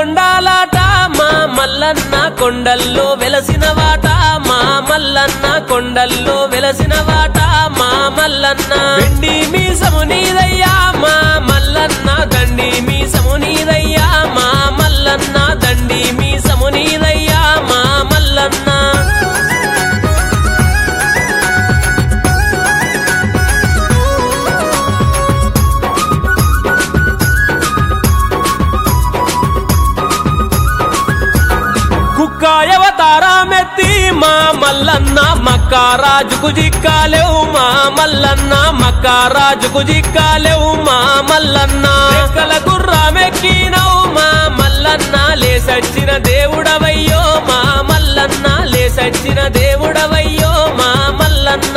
కొండాలాట మా మల్లన్న కొండల్లో వెలసిన వాట మా మల్లన్న కొండల్లో వెలసిన వాట మా మల్లన్న వెండి మీసము నీదయ్యా మా మల్లన్న దండి మీసము నీదయ్యా మా మల్లన్న దండి మీసము నీదయ్యా మా మల్లన్న కుక్కాయవతారామెత్తి మా మల్లన్న మక్కారాజుకు జిక్కాలేవు మా మల్లన్న మక్కారాజుకు జిక్కాలేవు మా మల్లన్న రెక్కల గుర్రామెక్కినవు మా మల్లన్న లేసచ్చిన దేవుడవయ్యో మా మల్లన్న లేసచ్చిన దేవుడవయ్యో మా మల్లన్న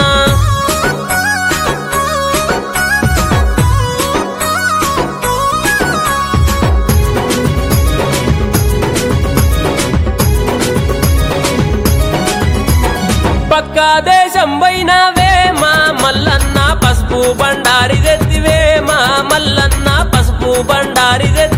పక్క దేశం పోయినావే మా మల్లన్న పసుపు బండారి తెత్తివే మా మల్లన్న పసుపు బండారి తెత్తివే